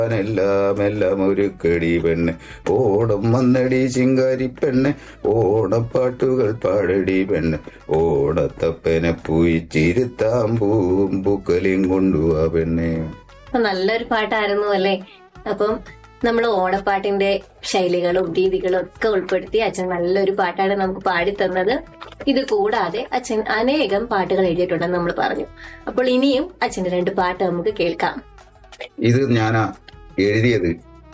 എല്ലാം എല്ലാം ഒരു കടി പെണ്ണ് ഓണം വന്നടി ചിങ്കാരി പെണ്ണ് ഓണപ്പാട്ടുകൾ പാടടി പെണ്ണ് ഓണത്തപ്പനെ പൂയിച്ചിരുത്താം പൂവും പൂക്കലിയും കൊണ്ടുവാ പെണ്ണെ അപ്പൊ നല്ലൊരു പാട്ടായിരുന്നു അല്ലേ അപ്പം നമ്മൾ ഓണപ്പാട്ടിന്റെ ശൈലികളും രീതികളും ഒക്കെ ഉൾപ്പെടുത്തി അച്ഛൻ നല്ലൊരു പാട്ടാണ് നമുക്ക് പാടിത്തന്നത് ഇത് കൂടാതെ അച്ഛൻ അനേകം പാട്ടുകൾ എഴുതിയിട്ടുണ്ടെന്ന് നമ്മൾ പറഞ്ഞു അപ്പോൾ ഇനിയും അച്ഛന്റെ രണ്ട് പാട്ട് നമുക്ക് കേൾക്കാം ഇത് ഞാൻ എഴുതിയത്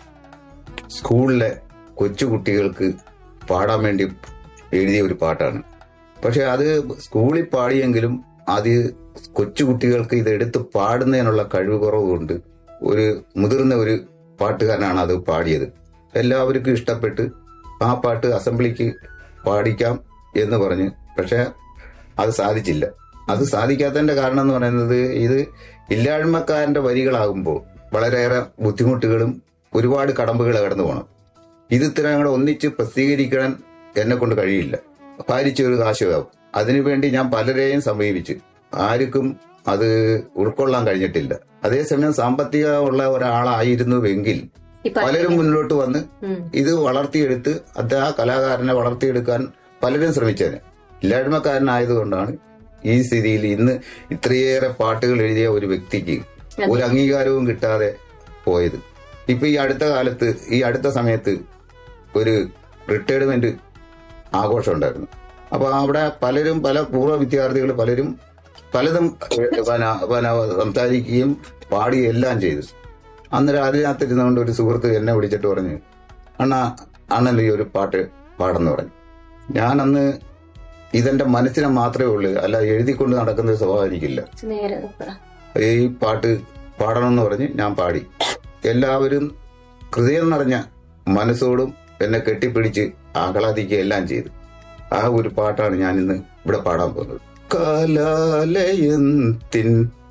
സ്കൂളിലെ കൊച്ചുകുട്ടികൾക്ക് പാടാൻ വേണ്ടി എഴുതിയ ഒരു പാട്ടാണ് പക്ഷെ അത് സ്കൂളിൽ പാടിയെങ്കിലും അത് കൊച്ചുകുട്ടികൾക്ക് ഇത് എടുത്ത് പാടുന്നതിനുള്ള കഴിവ് കുറവുകൊണ്ട് ഒരു മുതിർന്ന ഒരു പാട്ടുകാരനാണ് അത് പാടിയത് എല്ലാവർക്കും ഇഷ്ടപ്പെട്ട് ആ പാട്ട് അസംബ്ലിക്ക് പാടിക്കാം എന്ന് പറഞ്ഞ് പക്ഷെ അത് സാധിച്ചില്ല അത് സാധിക്കാത്തതിന്റെ കാരണം എന്ന് പറയുന്നത് ഇത് ഇല്ലായ്മക്കാരന്റെ വരികളാകുമ്പോൾ വളരെയേറെ ബുദ്ധിമുട്ടുകളും ഒരുപാട് കടമ്പുകൾ കടന്നു പോകണം ഇത് ഇത്രയും കൂടെ ഒന്നിച്ച് പ്രസിദ്ധീകരിക്കാൻ എന്നെ കൊണ്ട് കഴിയില്ല ഭാരിച്ച ഒരു കാശമാവും അതിനുവേണ്ടി ഞാൻ പലരെയും സമീപിച്ചു ആർക്കും അത് ഉൾക്കൊള്ളാൻ കഴിഞ്ഞിട്ടില്ല അതേസമയം സാമ്പത്തികമുള്ള ഒരാളായിരുന്നുവെങ്കിൽ ഈ പാട്ട് പലരും മുന്നോട്ട് വന്ന് ഉം. ഇത് വളർത്തിയെടുത്ത് അത് ആ കലാകാരനെ വളർത്തിയെടുക്കാൻ പലരും ശ്രമിച്ചേനെ ഇല്ലായ്മക്കാരനായതുകൊണ്ടാണ് ഈ സ്ഥിതിയിൽ ഇന്ന് ഇത്രയേറെ പാട്ടുകൾ എഴുതിയ ഒരു വ്യക്തിക്ക് ഒരു അംഗീകാരവും കിട്ടാതെ പോയത് ഇപ്പൊ ഈ അടുത്ത കാലത്ത് ഈ അടുത്ത സമയത്ത് ഒരു റിട്ടയർമെന്റ് ആഘോഷം ഉണ്ടായിരുന്നു അപ്പൊ അവിടെ പലരും പല പൂർവ്വ വിദ്യാർത്ഥികൾ പലരും പലതും ഏഹ്, പിന്നെ- പിന്നെ സംസാരിക്കുകയും പാടുകയും എല്ലാം ചെയ്തു അന്നേരം അതിനകത്തിരുന്നുകൊണ്ട് ഒരു സുഹൃത്ത് എന്നെ വിളിച്ചിട്ട് പറഞ്ഞു അണ്ണ അണ്ണൻ ഈ ഒരു പാട്ട് പാടെന്ന് പറഞ്ഞു ഞാൻ അന്ന് ഇതെന്റെ മനസ്സിനെ മാത്രമേ ഉള്ളൂ അല്ല എഴുതിക്കൊണ്ട് നടക്കുന്ന ഒരു സ്വഭാവം എനിക്കില്ല നേരെ പറ. ഈ പാട്ട് പാടണമെന്ന് പറഞ്ഞ് ഞാൻ പാടി എല്ലാവരും ഹൃദയം നിറഞ്ഞ മനസ്സോടും എന്നെ കെട്ടിപ്പിടിച്ച് ആഹ്ലാദിക്കുക എല്ലാം ചെയ്തു ആ ഒരു പാട്ടാണ് ഞാൻ ഇന്ന് ഇവിടെ പാടാൻ പോകുന്നത് കലാലയത്തിൻ